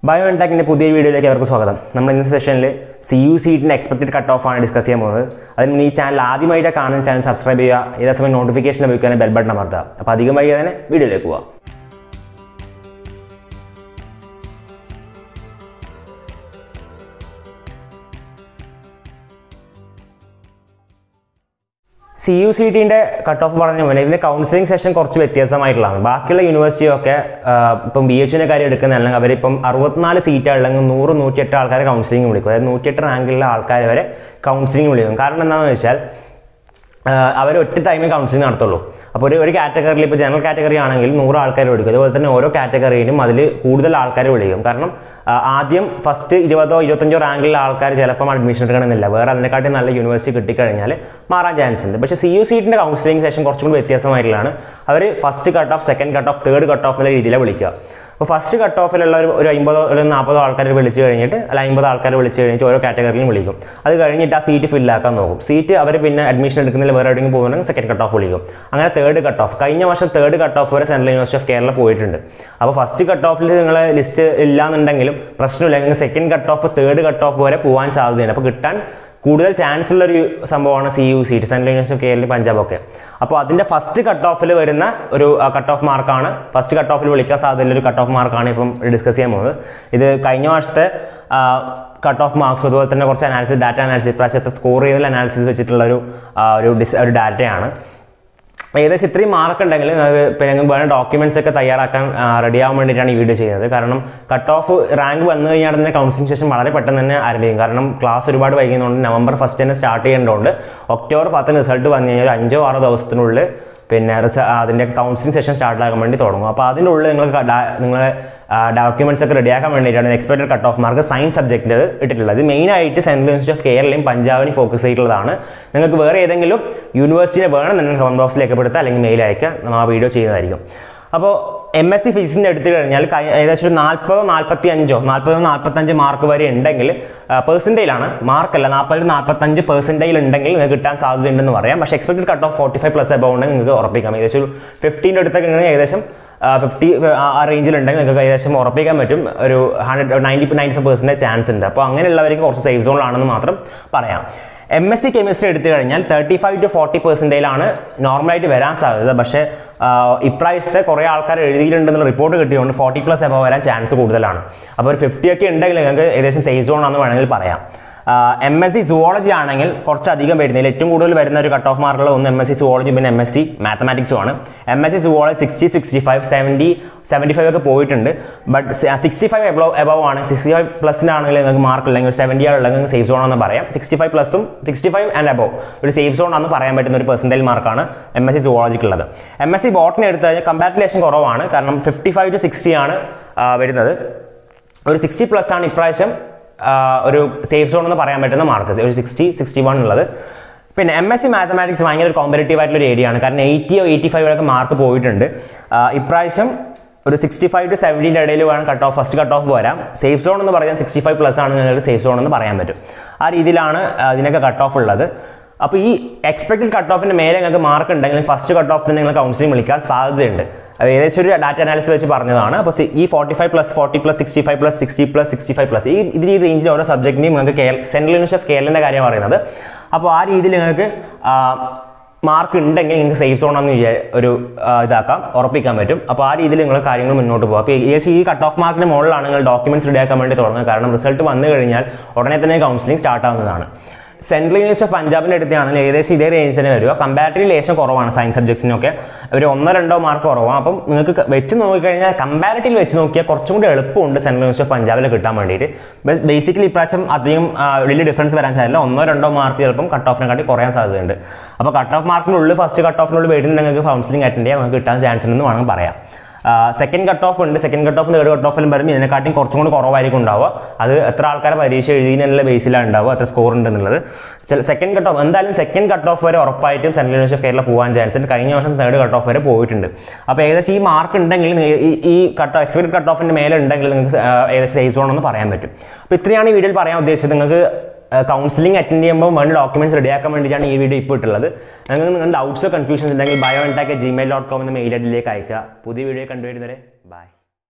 bio എൻടാക്കിൻ്റെ പുതിയ വീഡിയോയിലേക്ക് അവർക്ക് സ്വാഗതം നമ്മൾ ഇന്നത്തെ സെഷനിൽ സി യു സീറ്റിൻ്റെ എക്സ്പെക്റ്റഡ് കട്ട് ഓഫ് ആണ് ഡിസ്കസ് ചെയ്യാൻ പോകുന്നത് അതിന് മുന്നേ ഈ ചാനൽ ആദ്യമായിട്ട് കാണുന്ന ചാനൽ സബ്സ്ക്രൈബ് ചെയ്യുക ഇതേ സമയം നോട്ടിഫിക്കേഷൻ ലഭിക്കാൻ ബെൽ ബട്ടൺ അമർത്തുക അപ്പോൾ അധികം വൈകി തന്നെ വീഡിയോയിലേക്ക് പോവാം സി യു സി ടിൻ്റെ കട്ട് ഓഫ് പറഞ്ഞ പോലെ ഇതിൻ്റെ കൗൺസിലിംഗ് സെഷൻ കുറച്ച് വ്യത്യാസമായിട്ടുള്ളതാണ് ബാക്കിയുള്ള യൂണിവേഴ്സിറ്റിയൊക്കെ ഇപ്പം ബി എച്ചിൻ്റെ കാര്യം എടുക്കുന്നതല്ലെങ്കിൽ അവരിപ്പം അറുപത്തിനാല് സീറ്റാണ് ഉള്ളെങ്കിൽ നൂറ് നൂറ്റിയെട്ട് ആൾക്കാരെ കൗൺസിലിംഗ് വിളിക്കും അതായത് നൂറ്റിയെട്ട് റാങ്കിലുള്ള ആൾക്കാർ വരെ കൗൺസിലിംഗ് വിളിക്കും കാരണം എന്താണെന്ന് വെച്ചാൽ അവർ ഒറ്റ ടൈമിൽ കൗൺസിലിംഗ് നടത്തുള്ളൂ അപ്പോൾ ഒരു ഒരു കാറ്റഗറിയിൽ ഇപ്പോൾ ജനറൽ കാറ്റഗറി ആണെങ്കിൽ നൂറ് ആൾക്കാർ വിളിക്കും അതുപോലെ തന്നെ ഓരോ കാറ്റഗറിയിലും അതിൽ കൂടുതൽ ആൾക്കാർ വിളിക്കും കാരണം ആ, ആദ്യം ഫസ്റ്റ് ഇരുപതോ ഇരുപത്തഞ്ചോ റാങ്കിലുള്ള ആൾക്കാർ ചിലപ്പം അഡ്മിഷൻ എടുക്കണമെന്നില്ല വേറെ അതിനെക്കാട്ടി നല്ല യൂണിവേഴ്സിറ്റി കിട്ടിക്കഴിഞ്ഞാൽ മാറാൻ ചാൻസ് ഉണ്ട് പക്ഷേ സി യു സീറ്റിൻ്റെ കൗൺസിലിംഗ് സെഷൻ കുറച്ചും കൂടി വ്യത്യാസമായിട്ടുള്ളതാണ് അവർ first cut off second cut off third cut off എന്നുള്ള രീതിയിലാണ് വിളിക്കുക അപ്പോൾ ഫസ്റ്റ് കട്ട് ഓഫിലുള്ള ഒരു ഒരു അമ്പതോ ഒരു നാൽപ്പതോ ആൾക്കാർ വിളിച്ച് കഴിഞ്ഞിട്ട് അല്ല അമ്പത് ആൾക്കാർ വിളിച്ച് കഴിഞ്ഞിട്ട് ഓരോ കാറ്റഗറിയിലും വിളിക്കും അത് കഴിഞ്ഞിട്ട് ആ സീറ്റ് ഫില്ലാക്കാൻ നോക്കും സീറ്റ് അവർ പിന്നെ അഡ്മിഷൻ എടുക്കുന്നതിൽ വേറെ എവിടെയെങ്കിലും പോകുന്നുണ്ടെങ്കിൽ സെക്കൻഡ് കട്ട് ഓഫ് വിളിക്കും അങ്ങനെ തേർഡ് കട്ട് ഓഫ് കഴിഞ്ഞ വർഷം തേർഡ് കട്ട് ഓഫ് വരെ സെൻട്രൽ യൂണിവേഴ്സിറ്റി ഓഫ് കേരള പോയിട്ടുണ്ട് അപ്പോൾ ഫസ്റ്റ് കട്ട് ഓഫിൽ നിങ്ങളെ ലിസ്റ്റ് ഇല്ലാന്നുണ്ടെങ്കിലും പ്രശ്നമില്ല നിങ്ങൾക്ക് second cut off third cut off വരെ പോകാൻ സാധ്യതയുണ്ട് അപ്പോൾ കിട്ടാൻ കൂടുതൽ ചാൻസ് ഉള്ള ഒരു സംഭവമാണ് CUET central university of Kerala Punjab ഒക്കെ അപ്പോൾ അതിൻ്റെ ഫസ്റ്റ് കട്ട് ഓഫിൽ വരുന്ന ഒരു കട്ട് ഓഫ് മാർക്കാണ് ഫസ്റ്റ് കട്ട് ഓഫിൽ വിളിക്കാൻ സാധ്യതയുള്ള ഒരു കട്ട് ഓഫ് മാർക്കാണ് ഇപ്പം ഡിസ്കസ് ചെയ്യാൻ പോകുന്നത് ഇത് കഴിഞ്ഞ വർഷത്തെ കട്ട് ഓഫ് മാർക്സ് അതുപോലെ തന്നെ കുറച്ച് അനാലിസിസ് ഡാറ്റ അനാലിസിസ് ഇപ്രാവശ്യത്തെ സ്കോർ ചെയ്തൽ അനാലിസിസ് വെച്ചിട്ടുള്ള ഒരു ആ, ഒരു ഡിസ് ഒരു ഡാറ്റയാണ് ഏകദേശം ഇത്രയും മാർക്ക് ഉണ്ടെങ്കിൽ നിങ്ങൾക്ക് പിന്നെ നിങ്ങൾക്ക് വേണ്ട ഡോക്യുമെന്റ്സ് ഒക്കെ തയ്യാറാക്കാൻ റെഡി ആവാൻ വേണ്ടിയിട്ടാണ് ഈ വീഡിയോ ചെയ്യുന്നത് കാരണം കട്ട് ഓഫ് റാങ്ക് വന്നു കഴിഞ്ഞാൽ തന്നെ കൗൺസിലിംഗ് സെഷൻ വളരെ പെട്ടെന്ന് തന്നെ ആരംഭിക്കും കാരണം ക്ലാസ് ഒരുപാട് വൈകുന്നതുകൊണ്ട് നവംബർ ഫസ്റ്റ് തന്നെ സ്റ്റാർട്ട് ചെയ്യേണ്ടതുകൊണ്ട് ഒക്ടോബർ പത്തിന് റിസൾട്ട് വന്നു കഴിഞ്ഞാൽ ഒരു അഞ്ചോ ആറോ ദിവസത്തിനുള്ളിൽ പിന്നെ റിസ അതിൻ്റെ കൗൺസിലിംഗ് സെഷൻ സ്റ്റാർട്ട് ആകാൻ വേണ്ടി തുടങ്ങും അപ്പോൾ അതിൻ്റെ ഉള്ളിൽ നിങ്ങൾക്ക് ഡാ- നിങ്ങളെ ഡോക്യുമെന്റ്സ് ഒക്കെ റെഡിയാക്കാൻ വേണ്ടിയിട്ടാണ് expected cut off mark science subject ഇട്ടിട്ടുള്ളത് ഇത് മെയിനായിട്ട് സെൻട്രൽ യൂണിവേഴ്സിറ്റി ഓഫ് കേരളയും പഞ്ചാബിനും ഫോക്കസ് ചെയ്തിട്ടുള്ളതാണ് നിങ്ങൾക്ക് വേറെ ഏതെങ്കിലും യൂണിവേഴ്സിറ്റിയെ വേണം നിങ്ങൾ കമന്റ് ബോക്സിൽ രേഖപ്പെടുത്തുക അല്ലെങ്കിൽ മെയിൽ അയക്കുക നമ്മൾ ആ വീഡിയോ ചെയ്യുന്നതായിരിക്കും അപ്പോൾ എം എസ് സി ഫിസിക്സിൻ്റെ എടുത്തു കഴിഞ്ഞാൽ കഴി- ഏകദേശം ഒരു നാൽപ്പതോ നാൽപ്പത്തി അഞ്ചോ നാൽപ്പതോ നാൽപ്പത്തഞ്ച് മാർക്ക് വരെ ഉണ്ടെങ്കിൽ പെർസെൻറ്റേജിലാണ് മാർക്കല്ല നാൽപ്പത് നാൽപ്പത്തഞ്ച് പെർസെൻറ്റേജിൽ ഉണ്ടെങ്കിൽ നിങ്ങൾക്ക് കിട്ടാൻ സാധ്യതയുണ്ടെന്ന് പറയാം പക്ഷേ expected cut off forty five plus above ഉണ്ടെങ്കിൽ നിങ്ങൾക്ക് ഉറപ്പിക്കാം ഏകദേശം ഒരു ഫിഫ്റ്റീൻ്റെ അടുത്തൊക്കെ ഉണ്ടെങ്കിൽ ഏകദേശം ഫിഫ്റ്റി ആ റേഞ്ചിലുണ്ടെങ്കിൽ നിങ്ങൾക്ക് ഏകദേശം ഉറപ്പിക്കാൻ പറ്റും ഒരു hundred ninety ninety five percent chance ഉണ്ട് അപ്പോൾ അങ്ങനെയുള്ളവർക്ക് കുറച്ച് സേഫ് സോണിലാണെന്ന് മാത്രം പറയാം എം എസ് സി കെമിസ്ട്രി എടുത്തു കഴിഞ്ഞാൽ തേർട്ടി ഫൈവ് ടു ഫോർട്ടി പെർസെൻറ്റേജിലാണ് നോർമലായിട്ട് വരാൻ സാധ്യത പക്ഷേ ആ, ഇപ്രാവശ്യത്തെ കുറേ ആൾക്കാർ എഴുതിയിട്ടുണ്ടെന്നുള്ള റിപ്പോർട്ട് കിട്ടിയതുകൊണ്ട് ഫോർട്ടി പ്ലസ് എബോ വരാൻ ചാൻസ് കൂടുതലാണ് അപ്പോൾ ഒരു ഫിഫ്റ്റി ഒക്കെ ഉണ്ടെങ്കിൽ നിങ്ങൾക്ക് ഏകദേശം സേഫ് സോൺ ആണെന്ന് വേണമെങ്കിൽ പറയാം എം എസ് സി സുവോളജി ആണെങ്കിൽ കുറച്ചധികം വരുന്നില്ല ഏറ്റവും കൂടുതൽ വരുന്ന ഒരു കട്ട് ഓഫ് മാർക്കുകൾ ഒന്ന് എം എസ് സി സുവോളജി പിന്നെ എം എസ് സി മാത്തമാറ്റിക്സും ആണ് M S C zoology sixty sixty five seventy seventy five ഒക്കെ പോയിട്ടുണ്ട് but sixty five above above ആണ് സിക്സ്റ്റി ഫൈവ് പ്ലസിനാണെങ്കിൽ നിങ്ങൾക്ക് മാർക്ക് ഇല്ലെങ്കിൽ ഒരു സെവൻറ്റി ഉള്ളെങ്കിൽ നിങ്ങൾക്ക് സേഫ് സോൺ ആണെന്ന് പറയാം സിക്സ്റ്റി ഫൈവ് പ്ലസും സിക്സ്റ്റി ഫൈവ് ആൻഡ് എബോ ഒരു സേഫ് സോൺ ആണെന്ന് പറയാൻ പറ്റുന്ന ഒരു പെർസെൻറ്റേജ് മാർക്കാണ് എം എസ് സി സുവോളജിക്കുള്ളത് എം എസ് സി ബോട്ടണി എടുത്തു കഴിഞ്ഞാൽ കമ്പാരിറ്റേഷൻ കുറവാണ് കാരണം ഫിഫ്റ്റി ഫൈവ് ടു സിക്സ്റ്റി ആണ് ആ, വരുന്നത് ഒരു സിക്സ്റ്റി പ്ലസ് ആണ് ഇപ്രാവശ്യം ആ, ഒരു സേഫ് സോൺ എന്ന് പറയാൻ പറ്റുന്ന മാർക്ക് ഒരു സിക്സ്റ്റി സിക്സ്റ്റി വൺ ഉള്ളത് പിന്നെ എം എസ് സി മാത്തമാറ്റിക്സ് ഭയങ്കര ഒരു കോമ്പറ്റീവ് ആയിട്ടുള്ള ഒരു ഏരിയ ആണ് കാരണം എയ്റ്റിയോ എയ്റ്റി ഫൈവ് ഒക്കെ മാർക്ക് പോയിട്ടുണ്ട് ആ, ഇപ്രാവശ്യം ഒരു സിക്സ്റ്റി ഫൈവ് ടു സെവൻറ്റീൻ്റെ ഇടയിൽ വേണം cut off first cut off വരാം സേഫ് സോൺ എന്ന് പറയാൻ സിക്സ്റ്റി ഫൈവ് പ്ലസ് ആണ് നിങ്ങൾക്ക് സേഫ് സോൺ എന്ന് പറയാൻ പറ്റും ആ രീതിയിലാണ് ആ, ഇതിനൊക്കെ കട്ട് ഓഫ് ഉള്ളത് അപ്പോൾ ഈ എക്സ്പെക്റ്റഡ് കട്ട് ഓഫിൻ്റെ മേലെ നിങ്ങൾക്ക് മാർക്ക് ഉണ്ടെങ്കിൽ ഫസ്റ്റ് കട്ട് ഓഫ് തന്നെ നിങ്ങൾ കൗൺസിലിംഗ് വിളിക്കാൻ സാധ്യതയുണ്ട് അത് ഏകദേശം ഒരു ഡാറ്റ അനാലിസിസ് വെച്ച് പറഞ്ഞതാണ് അപ്പോൾ സി- ഈ forty five plus forty plus sixty five plus sixty plus sixty five plus ഈ ഇതിൽ ഈ റേഞ്ചിൽ ഓരോ സബ്ജക്റ്റിനെയും നിങ്ങൾക്ക് കേരള സെൻട്രൽ യൂണിവേഴ്സിറ്റി ഓഫ് കേരളൻ്റെ കാര്യം പറയുന്നത് അപ്പോൾ ആ രീതിയിൽ നിങ്ങൾക്ക് മാർക്ക് ഉണ്ടെങ്കിൽ നിങ്ങൾക്ക് സേഫ് സോൺ എന്ന് വിചാ ഒരു ആ, ഇതാക്കാം ഉറപ്പിക്കാൻ പറ്റും അപ്പോൾ ആ രീതിയിൽ നിങ്ങൾ കാര്യങ്ങൾ മുന്നോട്ട് പോകും അപ്പോൾ ഏകദേശം ഈ കട്ട് ഓഫ് മാർക്കിന് മുകളിലാണ് നിങ്ങൾ ഡോക്യുമെന്റ്സ് റെഡിയാക്കാൻ വേണ്ടി തുടങ്ങുക കാരണം റിസൾട്ട് വന്നു കഴിഞ്ഞാൽ ഉടനെ തന്നെ കൗൺസിലിംഗ് സ്റ്റാർട്ട് ആവുന്നതാണ് സെൻട്രൽ യൂണിവേഴ്സിറ്റി ഓഫ് പഞ്ചാബിൻ്റെ അടുത്താണെങ്കിൽ ഏകദേശം ഇതേ റേഞ്ച് തന്നെ വരിക കമ്പാരിറ്റീവ് ലേശം കുറവാണ് സയൻസ് സബ്ജക്ട്സിനൊക്കെ ഒരു ഒന്നോ രണ്ടോ മാർക്ക് കുറവാണ് അപ്പം നിങ്ങൾക്ക് ക- വെച്ച് നോക്കിക്കഴിഞ്ഞാൽ കമ്പാരിറ്റീവ് വെച്ച് നോക്കിയാൽ കുറച്ചും കൂടി എളുപ്പമുണ്ട് സെൻട്രൽ യൂണിവേഴ്സിറ്റി ഓഫ് പഞ്ചാബിൽ കിട്ടാൻ വേണ്ടിയിട്ട് ബേസിക്കലി ഇപ്രാവശ്യം അധികം ആ, വലിയ ഡിഫറൻസ് വരാൻ സാധ്യത ഒന്നോ രണ്ടോ മാർക്ക് ചിലപ്പം കട്ട് ഓഫിനെക്കാട്ടി കുറയാൻ സാധ്യതയുണ്ട് അപ്പോൾ കട്ട് ഓഫ് മാർക്കിനുള്ളിൽ ഫസ്റ്റ് കട്ട് ഓഫിനുള്ളിൽ വരുന്ന നിങ്ങൾക്ക് കൗൺസിലിംഗ് അറ്റൻഡ് ചെയ്യാൻ നിങ്ങൾക്ക് കിട്ടാൻ ചാൻസ് ഉണ്ടെന്ന് വേണമെങ്കിൽ പറയാം സെക്കൻഡ് കട്ട് ഓഫ് ഉണ്ട് second cut off third cut ഓഫിലും വരുമ്പോൾ ഇതിനെക്കാട്ടിയും കുറച്ചും കൂടി കുറവായിരിക്കും ഉണ്ടാവുക അത് എത്ര ആൾക്കാരെ പരീക്ഷ എഴുതിയതിനുള്ള ബേസിലാണ് ഉണ്ടാവുക എത്ര സ്കോർ ഉണ്ടെന്നുള്ളത് ചില സെക്കൻഡ് കട്ട് ഓഫ് എന്തായാലും സെക്കൻഡ് കട്ട് ഓഫ് വരെ ഉറപ്പായിട്ടും സെൻട്രൽ യൂണിവേഴ്സിറ്റി ഓഫ് കേരള പോകാൻ ചാൻസ് ഉണ്ട് കഴിഞ്ഞ വർഷം തേർഡ് കട്ട് ഓഫ് വരെ പോയിട്ടുണ്ട് അപ്പോൾ ഏകദേശം ഈ മാർക്ക് ഉണ്ടെങ്കിൽ നി- ഈ- ഈ കട്ട് എക്സ്പെക്ട് കട്ട് ഓഫിൻ്റെ മേലെ ഉണ്ടെങ്കിൽ നിങ്ങൾക്ക് ആ, ഏകദേശം സേഫ് സോൺ എന്ന് പറയാൻ പറ്റും അപ്പോൾ ഇത്രയാണ് ഈ വീഡിയോയിൽ പറയാൻ ഉദ്ദേശിച്ചത് നിങ്ങൾക്ക് കൗൺസിലിംഗ് അറ്റൻഡ് ചെയ്യുമ്പോൾ വേണ്ട ഡോക്യുമെന്റ്സ് റെഡിയാക്കാൻ വേണ്ടിയിട്ടാണ് ഈ വീഡിയോ ഇപ്പോൾ ഇട്ടുള്ളത് നിങ്ങൾക്ക് നിങ്ങളുടെ ഡൗട്ട്സോ കൺഫ്യൂഷൻസ് ഉണ്ടെങ്കിൽ ബയോ എൻടാക്ക് ജിമെയിൽ ഡോട്ട് കോം എന്ന മെയിൽ ഐഡിയിലേക്ക് അയക്കുക പുതിയ വീഡിയോ കണ്ടുവരുന്നവരെ